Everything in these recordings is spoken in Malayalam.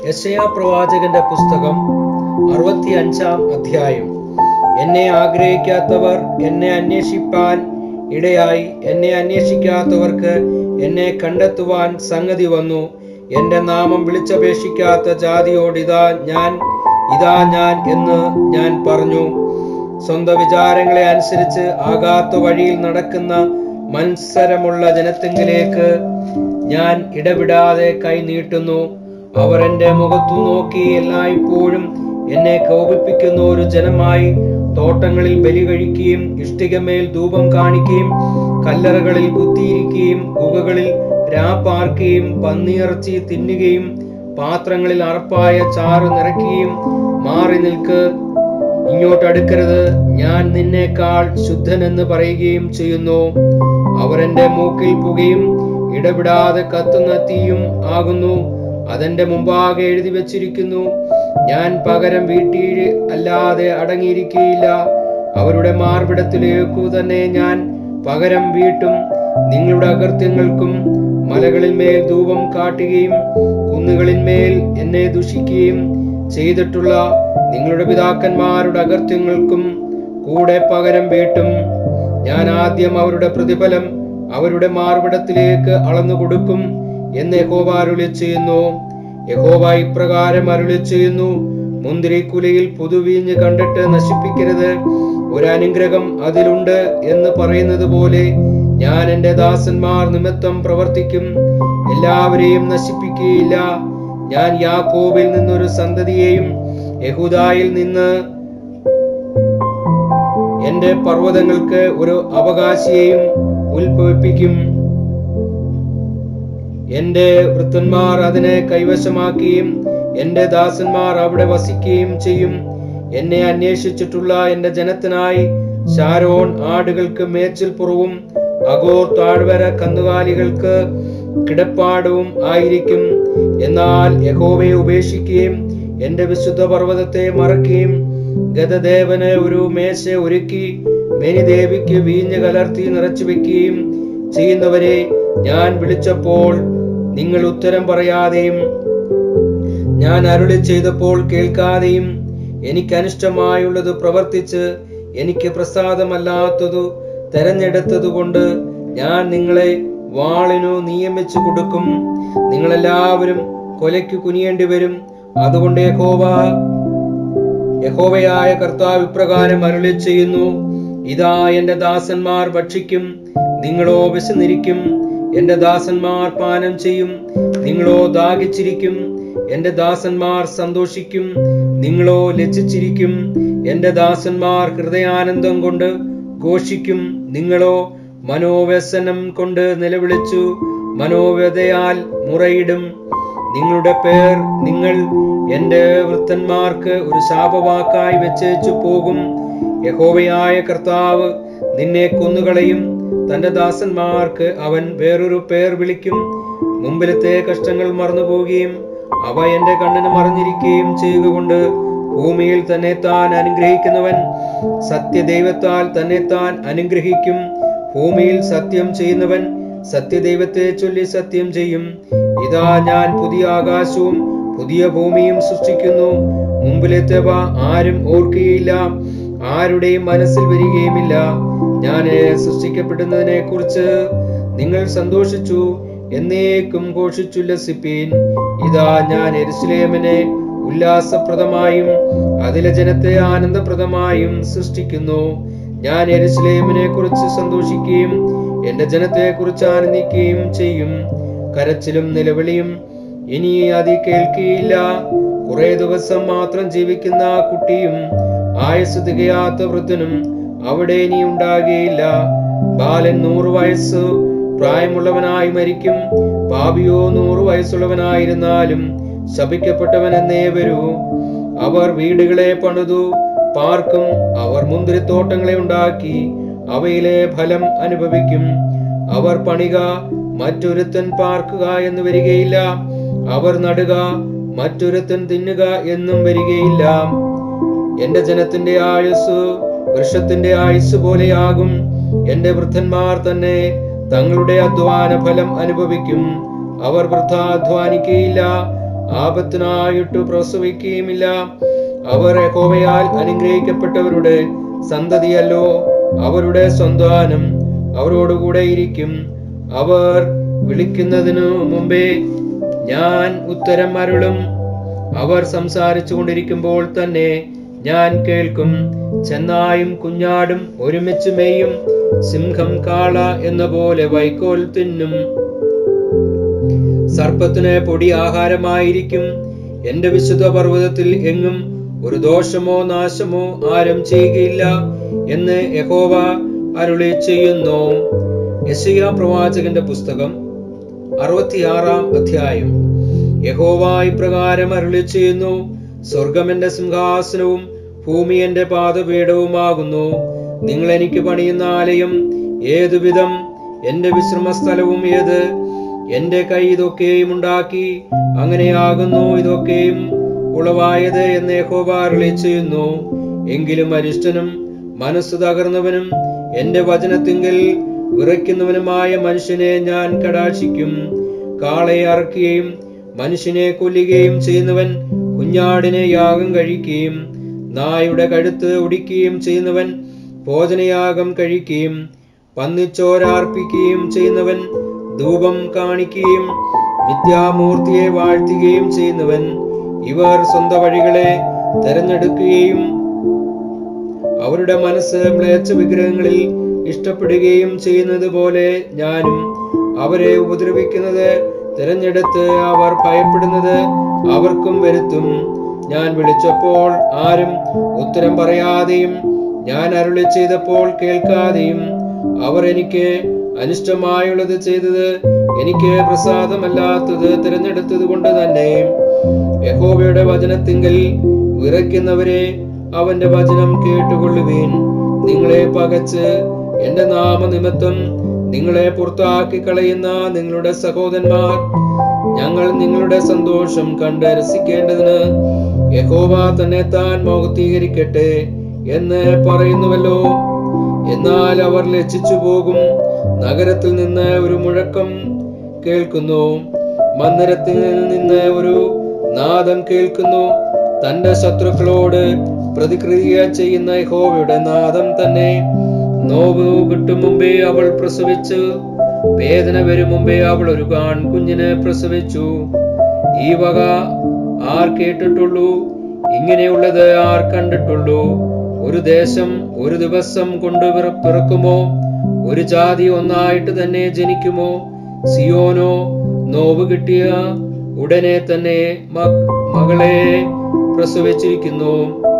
യശയാ പ്രവാചകന്റെ പുസ്തകം അറുപത്തി അഞ്ചാം അധ്യായം എന്നെ ആഗ്രഹിക്കാത്തവർ എന്നെ അന്വേഷിപ്പാൻ ഇടയായി എന്നെ അന്വേഷിക്കാത്തവർക്ക് എന്നെ കണ്ടെത്തുവാൻ സംഗതി വന്നു എന്റെ നാമം വിളിച്ചപേക്ഷിക്കാത്ത ജാതിയോട് ഇതാ ഞാൻ ഇതാ ഞാൻ എന്ന് ഞാൻ പറഞ്ഞു സ്വന്തം വിചാരങ്ങളെ അനുസരിച്ച് ആകാത്ത വഴിയിൽ നടക്കുന്ന മത്സരമുള്ള ജനത്തെങ്കിലേക്ക് ഞാൻ ഇടവിടാതെ കൈ നീട്ടുന്നു അവർ എൻ്റെ മുഖത്തു നോക്കി എല്ലായ്പ്പോഴും എന്നെ കോപിപ്പിക്കുന്ന ഒരു ജനമായി തോട്ടങ്ങളിൽ ബലി കഴിക്കുകയും ഇഷ്ടികമേൽ ധൂപം കാണിക്കുകയും കല്ലറകളിൽ കുത്തിയിരിക്കുകയും ഗുഹകളിൽ രാപ്പാർക്കുകയും പന്നിയിറച്ചി തിന്നുകയും പാത്രങ്ങളിൽ അറപ്പായ ചാറ് നിറയ്ക്കുകയും മാറി നിൽക്ക് ഇങ്ങോട്ട് അടുക്കരുത് ഞാൻ നിന്നേക്കാൾ ശുദ്ധനെന്ന് പറയുകയും ചെയ്യുന്നു അവർ എൻ്റെ മൂക്കിൽ പുകയും ഇടപെടാതെ കത്തുന്ന തീയും ആകുന്നു അതെന്റെ മുമ്പാകെ എഴുതി വച്ചിരിക്കുന്നു ഞാൻ പകരം വീട്ടിൽ അല്ലാതെ അടങ്ങിയിരിക്കുകയില്ല അവരുടെ മാർവിടത്തിലേക്കു തന്നെ ഞാൻ പകരം വീട്ടും നിങ്ങളുടെ അകൃത്യങ്ങൾക്കും മലകളിൽ മേൽ ധൂപം കാട്ടുകയും കുന്നുകളിന്മേൽ എന്നെ ദുഷിക്കുകയും ചെയ്തിട്ടുള്ള നിങ്ങളുടെ പിതാക്കന്മാരുടെ അകൃത്യങ്ങൾക്കും കൂടെ പകരം വീട്ടും ഞാൻ ആദ്യം അവരുടെ പ്രതിഫലം അവരുടെ മാർവിടത്തിലേക്ക് അളന്നു കൊടുക്കും എന്ന് യഹോവ അരുളി ചെയ്യുന്നു യഹോവ ഇപ്രകാരം അരുളി ചെയ്യുന്നു മുന്തിരിക്കുലയിൽ പുതുവീഞ്ഞ് കണ്ടിട്ട് നശിപ്പിക്കരുത് ഒരു അനുഗ്രഹം അതിലുണ്ട് എന്ന് പറയുന്നത് പോലെ ഞാൻ എൻ്റെ ദാസന്മാർ നിമിത്തം പ്രവർത്തിക്കും എല്ലാവരെയും നശിപ്പിക്കുകയില്ല ഞാൻ യാക്കോബിൽ നിന്നൊരു സന്തതിയെയും യഹൂദായിൽ നിന്ന് എന്റെ പർവ്വതങ്ങൾക്ക് ഒരു അവകാശിയെയും ഉത്ഭവിപ്പിക്കും എന്റെ വൃത്തന്മാർ അതിനെ കൈവശമാക്കുകയും എന്റെ ദാസന്മാർ അവിടെ വസിക്കുകയും ചെയ്യും എന്നെ അന്വേഷിച്ചിട്ടുള്ള എന്റെ ജനത്തിനായി ഷാരോൺ ആടുകൾക്ക് മേച്ചിൽ പുറവും അഗോർ താഴ്വര കന്നുകാലികൾക്ക് കിടപ്പാടവും ആയിരിക്കും എന്നാൽ യഹോവയെ ഉപേക്ഷിക്കുകയും എന്റെ വിശുദ്ധ പർവ്വതത്തെ മറക്കുകയും ഗതദേവന് ഒരു മേശ ഒരുക്കി മേനിദേവിക്ക് വീഞ്ഞ് കലർത്തി നിറച്ചു വെക്കുകയും ചെയ്യുന്നവരെ ഞാൻ വിളിച്ചപ്പോൾ നിങ്ങൾ ഉത്തരം പറയാതെയും ഞാൻ അരുളി ചെയ്തപ്പോൾ കേൾക്കാതെയും എനിക്ക് അനിഷ്ടമായുള്ളത് പ്രവർത്തിച്ച് എനിക്ക് പ്രസാദമല്ലാത്തതു തെരഞ്ഞെടുത്തതുകൊണ്ട് ഞാൻ നിങ്ങളെ വാളിനു നിയമിച്ചു കൊടുക്കും നിങ്ങളെല്ലാവരും കൊലയ്ക്ക് കുനിയേണ്ടി വരും അതുകൊണ്ട് യഹോവ യഹോവയായ കർത്താവ് ഇപ്രകാരം അരുളി ചെയ്യുന്നു ഇതാ എന്റെ ദാസന്മാർ ഭക്ഷിക്കും നിങ്ങളോ വിശന്നിരിക്കും എന്റെ ദാസന്മാർ പാനം ചെയ്യും നിങ്ങളോ ദാഹിച്ചിരിക്കും എന്റെ ദാസന്മാർ സന്തോഷിക്കും നിങ്ങളോ ലജ്ജിച്ചിരിക്കും എന്റെ ദാസന്മാർ ഹൃദയാനന്ദം കൊണ്ട് ഘോഷിക്കും നിങ്ങളോ മനോവ്യസനം കൊണ്ട് നിലവിളിച്ചു മനോവ്യതയാൽ മുറയിടും നിങ്ങളുടെ പേർ നിങ്ങൾ എന്റെ വൃത്തന്മാർക്ക് ഒരു ശാപവാക്കായി വെച്ചേച്ചു പോകും യഹോവയായ കർത്താവ് നിന്നെ കൊന്നുകളയും തന്റെ ദാസന്മാർക്ക് അവൻ വേറൊരു പേർ വിളിക്കും മുമ്പിലത്തെ കഷ്ടങ്ങൾ മറന്നു പോവുകയും അവ എന്റെ കണ്ണിന് മറിഞ്ഞിരിക്കുകയും ചെയ്യുക കൊണ്ട് ഭൂമിയിൽ തന്നെ താൻ അനുഗ്രഹിക്കുന്നവൻ സത്യദൈവത്താൽ തന്നെ താൻ അനുഗ്രഹിക്കും ഭൂമിയിൽ സത്യം ചെയ്യുന്നവൻ സത്യദൈവത്തെ ചൊല്ലി സത്യം ചെയ്യും ഇതാ ഞാൻ പുതിയ ആകാശവും പുതിയ ഭൂമിയും സൃഷ്ടിക്കുന്നു മുമ്പിലെത്തവ ആരും ഓർക്കുകയില്ല ആരുടെയും മനസ്സിൽ വരികയുമില്ല ഞാൻ സൃഷ്ടിക്കപ്പെടുന്നതിനെ കുറിച്ച് നിങ്ങൾ സന്തോഷിച്ചു എന്നേക്കും ഘോഷിച്ചുല്ലസിപ്പീൻ ഇതാ ഞാൻ എരുസലേമിനെ ഉല്ലാസപ്രദമായും അതിലെ ജനത്തെ ആനന്ദപ്രദമായും സൃഷ്ടിക്കുന്നു ഞാൻ എരുസലേമിനെ കുറിച്ച് സന്തോഷിക്കുകയും എന്റെ ജനത്തെ കുറിച്ച് ആനന്ദിക്കുകയും ചെയ്യും കരച്ചിലും നിലവിളിയും ഇനി അതി കേൾക്കുകയില്ല കുറെ ദിവസം മാത്രം ജീവിക്കുന്ന ആ കുട്ടിയും ആയുസ് തികയാത്ത വൃദ്ധനും അവിടെ ഇനി ഉണ്ടാകുകയില്ല ബാലൻ നൂറ് വയസ്സ് പ്രായമുള്ളവനായി മരിക്കും പാപിയോ നൂറ് വയസ്സുള്ളവനായിരുന്നാലും ശപിക്കപ്പെട്ടവൻ എന്നേ വരൂ അവർ വീടുകളെ പണിതു പാർക്കും അവർ മുന്തിരിത്തോട്ടങ്ങളെ ഉണ്ടാക്കി അവയിലെ ഫലം അനുഭവിക്കും അവർ പണിക മറ്റൊരുത്തൻ പാർക്കുക എന്ന് വരികയില്ല അവർ നടുക മറ്റൊരുത്തൻ തിന്നുക എന്നും വരികയില്ല എന്റെ ജനത്തിന്റെ ആയുസ് വൃക്ഷത്തിന്റെ ആയുസ് പോലെയാകും എന്റെ വൃദ്ധന്മാർ തന്നെ തങ്ങളുടെ അധ്വാന ഫലം അനുഭവിക്കും അവർ വൃഥ അധ്വാനിക്കയില്ല ആപത്തിനായിട്ടു പ്രസവിക്കുകയുമില്ല അവർ യഹോവയാൽ അനുഗ്രഹിക്കപ്പെട്ടവരുടെ സന്തതിയല്ലോ അവരുടെ സ്വന്താനം അവരോടുകൂടെ ഇരിക്കും അവർ വിളിക്കുന്നതിനു മുമ്പേ ഞാൻ ഉത്തരം അരുളും അവർ സംസാരിച്ചു കൊണ്ടിരിക്കുമ്പോൾ തന്നെ ഞാൻ കേൾക്കും ചെന്നായും കുഞ്ഞാടും ഒരുമിച്ച് മേയും സിംഹം കാള എന്ന പോലെ വൈക്കോൽ തിന്നും സർപ്പത്തിന് പൊടി ആഹാരമായിരിക്കും എന്റെ വിശുദ്ധ പർവ്വതത്തിൽ എങ്ങും ഒരു ദോഷമോ നാശമോ ആരും ചെയ്യുകയില്ല എന്ന് യഹോവ അരുളി ചെയ്യുന്നു യശയ പ്രവാചകന്റെ പുസ്തകം അറുപത്തിയാറാം അധ്യായം യഹോവ ഇപ്രകാരം അരുളി ചെയ്യുന്നു സ്വർഗം എന്റെ സിംഹാസനവും ഭൂമി എന്റെ പാദപീഠവുമാകുന്നു നിങ്ങൾ എനിക്ക് പണിയുന്ന ആലയം ഏതുവിധം എന്റെ വിശ്രമസ്ഥലവും ഏത് എന്റെ കൈ ഇതൊക്കെയും ഉണ്ടാക്കി അങ്ങനെയാകുന്നു ഇതൊക്കെയും ഉളവായത് എന്ന് യഹോവ അരുളി ചെയ്യുന്നു എങ്കിലും അരിഷ്ടനും മനസ്സ് തകർന്നവനും എന്റെ വചനത്തിങ്കൽ വിറയ്ക്കുന്നവനുമായ മനുഷ്യനെ ഞാൻ കടാക്ഷിക്കും കാളയെ അറക്കുകയും മനുഷ്യനെ കൊല്ലുകയും ചെയ്യുന്നവൻ കുഞ്ഞാടിനെ യാഗം കഴിക്കുകയും നായുടെ കഴുത്ത് ഒടിക്കുകയും ചെയ്യുന്നവൻ ഭോജനയാഗം കഴിക്കുകയും പന്നിച്ചോരാർപ്പിക്കുകയും ചെയ്യുന്നവൻ ധൂപം കാണിക്കുകയും മിഥ്യാമൂർത്തിയെ വാഴ്ത്തുകയും ചെയ്യുന്നവൻ ഇവർ സ്വന്തം വഴികളെ തെരഞ്ഞെടുക്കുകയും അവരുടെ മനസ്സ് മ്ലേച്ഛ വിഗ്രഹങ്ങളിൽ ഇഷ്ടപ്പെടുകയും ചെയ്യുന്നത് പോലെ ഞാനും അവരെ ഉപദ്രവിക്കുന്നത് തിരഞ്ഞെടുത്ത് അവർ ഭയപ്പെടുന്നത് അവർക്കും വരുത്തും ഞാൻ വിളിച്ചപ്പോൾ ആരും ഉത്തരം പറയാതെയും ഞാൻ അരുളി ചെയ്തപ്പോൾ കേൾക്കാതെയും അവർ എനിക്ക് അനിഷ്ടമായുള്ളത് ചെയ്തത് എനിക്ക് പ്രസാദമല്ലാത്തത് തിരഞ്ഞെടുത്തത് കൊണ്ട് തന്നെ യഹോവയുടെ വചനത്തിങ്കൽ വിറയ്ക്കുന്നവരെ അവന്റെ വചനം കേട്ടുകൊള്ളുവീൻ നിങ്ങളെ പകച്ച് എന്റെ നാമനിമിത്തം നിങ്ങളെ പുറത്താക്കി കളയുന്ന നിങ്ങളുടെ സഹോദരന്മാർ ഞങ്ങൾ നിങ്ങളുടെ സന്തോഷം കണ്ട് രസിക്കേണ്ടതിന് യഹോവ തന്നെ താൻ മൗക്തീകരിക്കട്ടെ എന്ന് പറയുന്നുവല്ലോ എന്നാൽ അവർ ലജ്ജിച്ചു പോകും നഗരത്തിൽ നിന്ന് ഒരു മുഴക്കം കേൾക്കുന്നു മന്ദിരത്തിൽ നിന്ന് ഒരു നാദം കേൾക്കുന്നു തന്റെ ശത്രുക്കളോട് പ്രതിക്രിയ ചെയ്യുന്ന യഹോവയുടെ നാദം തന്നെ നോവ് കിട്ടും മുമ്പേ അവൾ പ്രസവിച്ചു വേദന വരും മുമ്പേ അവൾ ഒരു കാൺ കുഞ്ഞിനെ പ്രസവിച്ചു ഈ വക ആർ കേട്ടിട്ടുള്ളൂ ഇങ്ങനെയുള്ളത് ആർ കണ്ടിട്ടുള്ളൂ ഒരു ദേശം ഒരു ദിവസം കൊണ്ട് പിറ- പിറക്കുമോ ഒരു ജാതി ഒന്നായിട്ട് തന്നെ ജനിക്കുമോ സിയോനോ നോവ് കിട്ടിയ ഉടനെ തന്നെ മ- മകളെ പ്രസവിച്ചിരിക്കുന്നു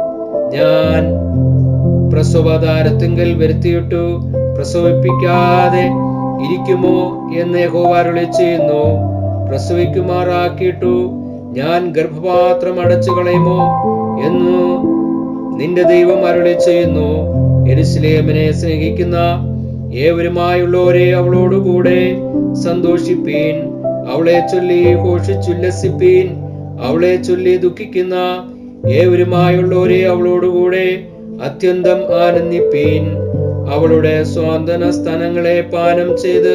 ഞാൻ പ്രസവതാരത്തിങ്കൽ വരുത്തിയിട്ടു പ്രസവിപ്പിക്കാതെ ഇരിക്കുമോ എന്ന് യഹോവ അരുളി ചെയ്യുന്നു പ്രസവിക്കുമാറാക്കിയിട്ടു ഞാൻ ഗർഭപാത്രം അടച്ചു കളയുമോ എന്ന് നിന്റെ ദൈവം അരുളി ചെയ്യുന്നു എരുസലേമിനെ സ്നേഹിക്കുന്ന ഏവരുമായുള്ളവരെ അവളോടുകൂടെ സന്തോഷിപ്പീൻ അവളെ ചൊല്ലി ഘോഷിച്ചുല്ലസിപ്പീൻ അവളെ ചൊല്ലി ദുഃഖിക്കുന്ന ഏവരുമായുള്ളവരെ അവളോടുകൂടെ അത്യന്തം ആനന്ദിപ്പീൻ അവളുടെ സ്വാന്തന സ്ഥാനങ്ങളെ പാനം ചെയ്ത്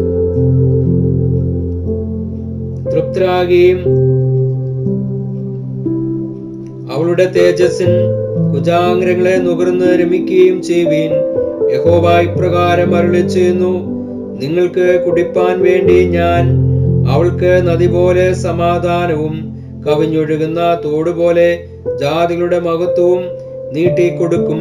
തൃപ്തരാകുകയും അവളുടെ തേജസ്സിൻ കുജാഗ്രങ്ങളെ നുകർന്ന് രമിക്കുകയും ചെയ്യുവീൻ യഹോവ ഇപ്രകാരം അരുളി ചെയ്യുന്നു നിങ്ങൾക്ക് കുടിപ്പാൻ വേണ്ടി ഞാൻ അവൾക്ക് നദി പോലെ സമാധാനവും കവിഞ്ഞൊഴുകുന്ന തോട് പോലെ ജാതികളുടെ മഹത്വവും നീട്ടിക്കൊടുക്കും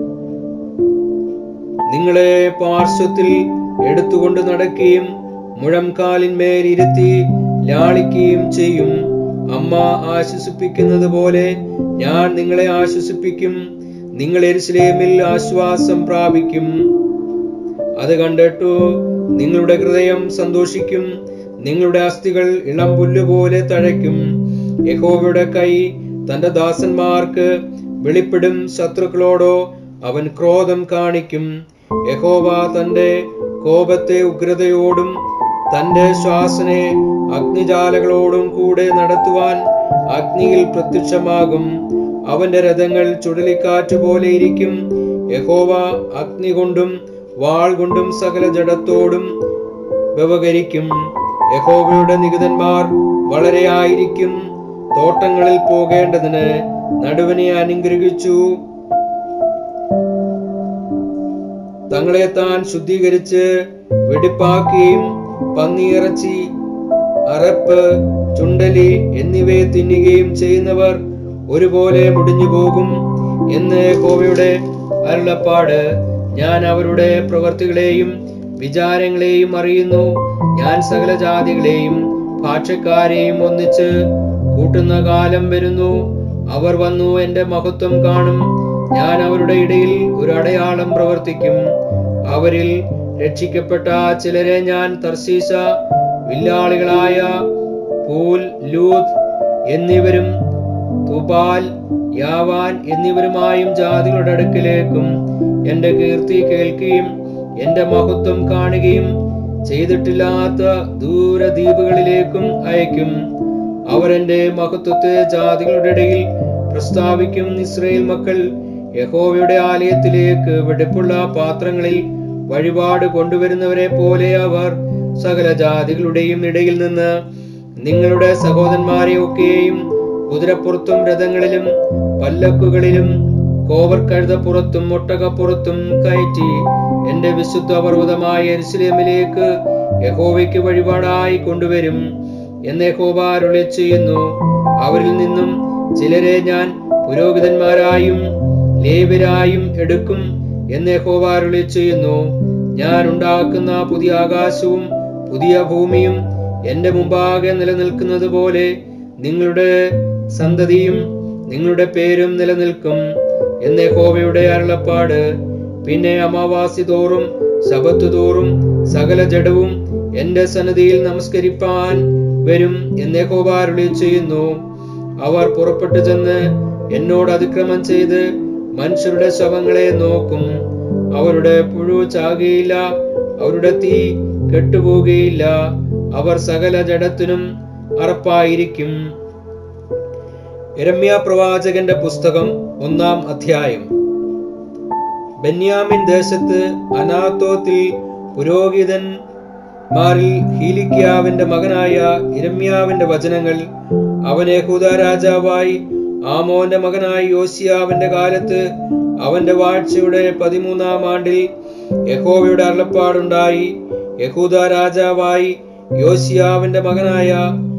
നിങ്ങളെ പാർശ്വത്തിൽ എടുത്തുകൊണ്ട് നടക്കുകയും മുഴംകാലിന്മേൽ ഇരുത്തി ലാളിക്കുകയും ചെയ്യും അമ്മ ആശ്വസിപ്പിക്കുന്നത് പോലെ ഞാൻ നിങ്ങളെ ആശ്വസിപ്പിക്കും നിങ്ങൾ എരുസലേമിൽ ആശ്വാസം പ്രാപിക്കും അത് കണ്ടിട്ടു നിങ്ങളുടെ ഹൃദയം സന്തോഷിക്കും നിങ്ങളുടെ അസ്ഥികൾ ഇളം പുല്ലുപോലെ തഴയ്ക്കും യഹോവയുടെ കൈ തന്റെ ദാസന്മാർക്ക് വെളിപ്പെടും ശത്രുക്കളോടോ അവൻ ക്രോധം കാണിക്കും യഹോവ തന്റെ കോപത്തെ ഉഗ്രതയോടും തന്റെ ശ്വാസനെ അഗ്നിജാലകളോടും കൂടെ നടത്തുവാൻ അഗ്നിയിൽ പ്രത്യക്ഷമാകും അവന്റെ രഥങ്ങൾ ചുഴലിക്കാറ്റ് പോലെ ഇരിക്കും യഹോവ അഗ്നി കൊണ്ടും വാൾ കൊണ്ടും സകല ജഡത്തോടും വ്യവഹരിക്കും യഹോവയുടെ നികുതന്മാർ വളരെ ആയിരിക്കും തോട്ടങ്ങളിൽ പോകേണ്ടതിന് നടുവിനെ അനുഗ്രഹിച്ചു തങ്ങളെ താൻ ശുദ്ധീകരിച്ച് വെടിപ്പാക്കുകയും പന്നിയിറച്ചി അറപ്പ് ചുണ്ടലി എന്നിവയെ തിന്നുകയും ചെയ്യുന്നവർ ഒരുപോലെ മുടിഞ്ഞു പോകും എന്ന് കോവയുടെ അരുളപ്പാട് ഞാൻ അവരുടെ പ്രവർത്തികളെയും വിചാരങ്ങളെയും അറിയുന്നു ഞാൻ സകല ജാതികളെയും ഭാഷക്കാരെയും ഒന്നിച്ച് കൂട്ടുന്ന കാലം വരുന്നു അവർ വന്നു എന്റെ മഹത്വം കാണും ഞാൻ അവരുടെ ഇടയിൽ ഒരു അടയാളം പ്രവർത്തിക്കും അവരിൽ രക്ഷിക്കപ്പെട്ട ചിലരെ ഞാൻ തർശീശ വില്ലാളികളായ പൂൽ ലൂത്ത് എന്നിവരും തുപാൽ യാവാൻ എന്നിവരുമായും ജാതികളുടെ അടുക്കിലേക്കും എന്റെ കീർത്തി കേൾക്കുകയും എന്റെ മഹത്വം കാണുകയും ചെയ്തിട്ടില്ലാത്ത ദൂരദ്വീപുകളിലേക്കും അയക്കും അവർ എന്റെ മഹത്വത്തെ ജാതികളുടെ ഇടയിൽ പ്രസ്താവിക്കും ഇസ്രയേൽ മക്കൾ യഹോവയുടെ ആലയത്തിലേക്ക് വെടിപ്പുള്ള പാത്രങ്ങളിൽ വഴിപാട് കൊണ്ടുവരുന്നവരെ പോലെ അവർ സകല ജാതികളുടെയും ഇടയിൽ നിന്ന് നിങ്ങളുടെ സഹോദരന്മാരെ ഒക്കെയും കുതിരപ്പുറത്തും രഥങ്ങളിലും പല്ലക്കുകളിലും കോവർ കഴുതപ്പുറത്തും ഒട്ടകപ്പുറത്തും കയറ്റി എന്റെ വിശുദ്ധ പർവ്വതമായ എരുസലേമിലേക്ക് യഹോവയ്ക്ക് വഴിപാടായി കൊണ്ടുവരും എന്ന് യഹോവ അരുളി ചെയ്യുന്നു അവരിൽ നിന്നും ചിലരെ ഞാൻ പുരോഹിതന്മാരായും ലേവരായും എടുക്കും എന്ന് യഹോവ അരുളി ചെയ്യുന്നു ഞാൻ ഉണ്ടാക്കുന്ന പുതിയ ആകാശവും പുതിയ ഭൂമിയും എന്റെ മുമ്പാകെ നിലനിൽക്കുന്നത് പോലെ നിങ്ങളുടെ സന്തതിയും നിങ്ങളുടെ പേരും നിലനിൽക്കും എന്ന് യഹോവയുടെ അരുളപ്പാട് പിന്നെ അമാവാസി തോറും ശബത്ത് തോറും സകല ജഡവും എന്റെ സന്നദ്ധിയിൽ നമസ്കരിപ്പാൻ വരും എന്ന് യഹോവ അരുളി ചെയ്യുന്നു അവർ പുറപ്പെട്ടു ചെന്ന് എന്നോട് അതിക്രമം ചെയ്ത് മനുഷ്യരുടെ ശവങ്ങളെ നോക്കും അവരുടെ പുഴു ചാകുകയില്ല അവരുടെ തീ കെട്ടുപോകുകയില്ല അവർ സകല ജഡത്തിനും അറപ്പായിരിക്കും എരമ്യ പ്രവാചകന്റെ പുസ്തകം ഒന്നാം അധ്യായം ബെന്യാമിൻ ദേശത്ത് അനാത്തോത്തിൽ പുരോഹിതൻ മാറിൽ ഹീലിക്യാവിന്റെ മകനായ ഇരമ്യാവിന്റെ വചനങ്ങൾ അവൻ യഹൂദ രാജാവായി ആമോന്റെ മകനായ യോസിയാവിന്റെ കാലത്ത് അവന്റെ വാഴ്ചയുടെ പതിമൂന്നാം ആണ്ടിൽ യഹോവയുടെ അരുളപ്പാടുണ്ടായി യഹൂദ രാജാവായി യോസിയാവിന്റെ മകനായ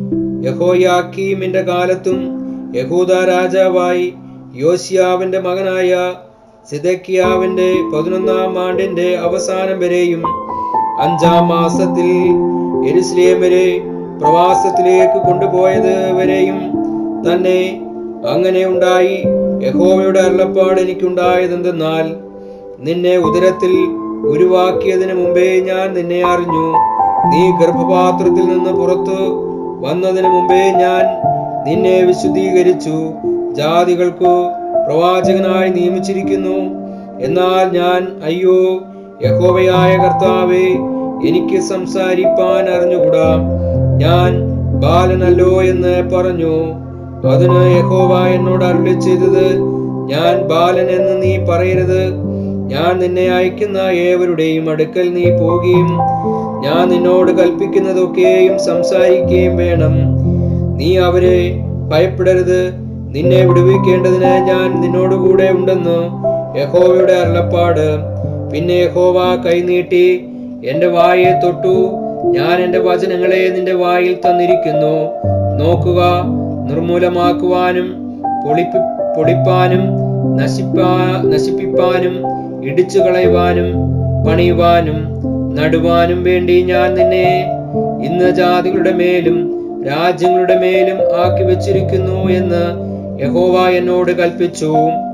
യഹോയാക്കീമിന്റെ കാലത്തും യഹൂദ രാജാവായി യോസിയാവിന്റെ മകനായ സിദക്കിയാവിന്റെ പതിനൊന്നാം ആണ്ടിന്റെ അവസാനം വരെയും അഞ്ചാം മാസത്തിൽ എരുസലേം വരെ പ്രവാസത്തിലേക്ക് കൊണ്ടുപോയത് വരെയും തന്നെ അങ്ങനെ ഉണ്ടായി യഹോവയുടെ അരുളപ്പാട് എനിക്കുണ്ടായതെന്തെന്നാൽ നിന്നെ ഉദരത്തിൽ ഉരുവാക്കിയതിനു മുമ്പേ ഞാൻ നിന്നെ അറിഞ്ഞു നീ ഗർഭപാത്രത്തിൽ നിന്ന് പുറത്തു വന്നതിന് മുമ്പേ ഞാൻ നിന്നെ വിശുദ്ധീകരിച്ചു ജാതികൾക്കു പ്രവാചകനായി നിയമിച്ചിരിക്കുന്നു എന്നാൽ ഞാൻ അയ്യോ യഹോവയായ കർത്താവേ എനിക്ക് സംസാരിപ്പാൻ അറിഞ്ഞുകൂടാ ഞാൻ ബാലനല്ലോ എന്ന് പറഞ്ഞു അതിന് യഹോവ എന്നോട് അരുളി ചെയ്തത് ഞാൻ ബാലൻ എന്ന് നീ പറയരുത് ഞാൻ നിന്നെ അയക്കുന്ന ഏവരുടെയും അടുക്കൽ നീ പോകുകയും ഞാൻ നിന്നോട് കൽപ്പിക്കുന്നതൊക്കെയും സംസാരിക്കുകയും വേണം നീ അവരെ ഭയപ്പെടരുത് നിന്നെ വിടുവിക്കേണ്ടതിന് ഞാൻ നിന്നോടുകൂടെ ഉണ്ടെന്ന് യഹോവയുടെ അരുളപ്പാട് പിന്നെ യഹോവ കൈനീട്ടി എന്റെ വായെ തൊട്ടു ഞാൻ എന്റെ വചനങ്ങളെ നിന്റെ വായിൽ തന്നിരിക്കുന്നു നോക്കുക നിർമൂലമാക്കുവാനും പൊളിപ്പി പൊളിപ്പാനും നശിപ്പാ നശിപ്പിപ്പാനും ഇടിച്ചു കളയുവാനും പണിയുവാനും നടുവാനും വേണ്ടി ഞാൻ നിന്നെ ഇന്ന് ജാതികളുടെ മേലും രാജ്യങ്ങളുടെ മേലും ആക്കി വെച്ചിരിക്കുന്നു എന്ന് യഹോവ എന്നോട് കൽപ്പിച്ചു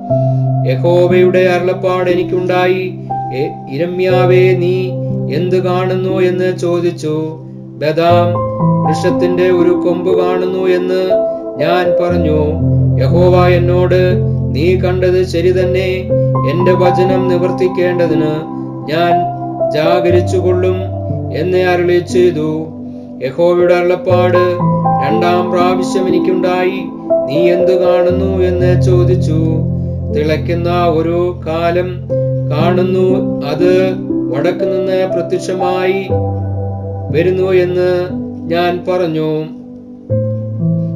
യഹോവയുടെ അരുളപ്പാട് എനിക്കുണ്ടായി "എ- ഇരമ്യാവേ നീ എന്ത് കാണുന്നു എന്ന് ചോദിച്ചു ബദാം വൃക്ഷത്തിന്റെ ഒരു കൊമ്പ് കാണുന്നു എന്ന് ഞാൻ പറഞ്ഞു യഹോവ എന്നോട് നീ കണ്ടത് ശരി തന്നെ എന്റെ വചനം നിവർത്തിക്കേണ്ടതിന് ഞാൻ ജാഗരിച്ചുകൊള്ളും എന്ന് അരുളി ചെയ്തു യഹോവയുടെ അരുളപ്പാട് രണ്ടാം പ്രാവശ്യം എനിക്കുണ്ടായി നീ എന്തു കാണുന്നു എന്ന് ചോദിച്ചു തിളയ്ക്കുന്ന ഒരു കാലം കാണുന്നു അത് വടക്ക് നിന്ന് പ്രത്യക്ഷമായി വരുന്നു എന്ന് ഞാൻ പറഞ്ഞു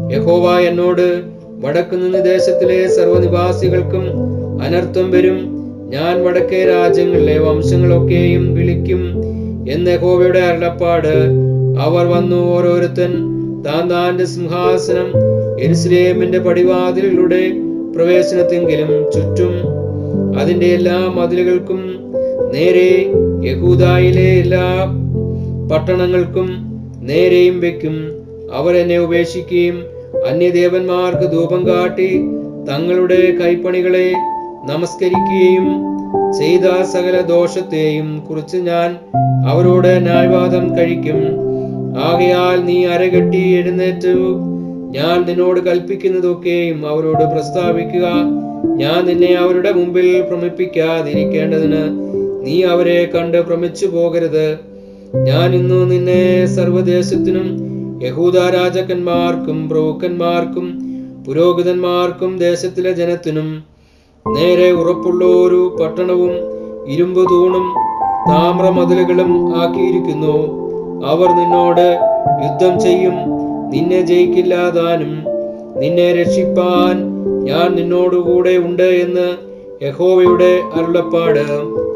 യഹോവ എന്നോട് വടക്കുനിന്ന് ദേശത്തിലെ സർവ്വനിവാസികൾക്കും അനർത്ഥം വരും ഞാൻ വടക്കേ രാജ്യങ്ങളിലെ വംശങ്ങളൊക്കെയും വിളിക്കും എന്ന് യഹോവയുടെ അരുളപ്പാട് അവർ വന്നു ഓരോരുത്തൻ താൻ താന്റെ സിംഹാസനം എരുസലേമിന്റെ പടിവാതിലുകളുടെ പ്രവേശനത്തെങ്കിലും ചുറ്റും അതിന്റെ എല്ലാ മതിലുകൾക്കും നേരെ യഹൂദായിലെ എല്ലാ പട്ടണങ്ങൾക്കും നേരെയും വെക്കും അവർ എന്നെ ഉപേക്ഷിക്കുകയും അന്യദേവന്മാർക്ക് ധൂപം കാട്ടി തങ്ങളുടെ കൈപ്പണികളെ നമസ്കരിക്കുകയും ചെയ്ത സകല ദോഷത്തെയും കുറിച്ച് ഞാൻ അവരോട് ന്യായവാദം കഴിക്കും ആകയാൽ നീ അരകെട്ടി എഴുന്നേറ്റു ഞാൻ നിന്നോട് കൽപ്പിക്കുന്നതൊക്കെയും അവരോട് പ്രസ്താവിക്കുക ഞാൻ നിന്നെ അവരുടെ മുമ്പിൽ ഭ്രമിപ്പിക്കാതിരിക്കേണ്ടതിന് നീ അവരെ കണ്ട് ഭ്രമിച്ചു പോകരുത് ഞാൻ ഇന്നു നിന്നെ സർവദേശത്തിനും യഹൂദ രാജാക്കന്മാർക്കും പ്രഭുക്കന്മാർക്കും പുരോഹിതന്മാർക്കും ദേശത്തിലെ ജനത്തിനും നേരെ ഉറപ്പുള്ള ഒരു പട്ടണവും ഇരുമ്പ് തൂണും താമ്രമതിലുകളും ആക്കിയിരിക്കുന്നു അവർ നിന്നോട് യുദ്ധം ചെയ്യും നിന്നെ ജയിക്കില്ലാതാനും നിന്നെ രക്ഷിപ്പാൻ ഞാൻ നിന്നോടുകൂടെ ഉണ്ട് എന്ന് യഹോവയുടെ അരുളപ്പാട്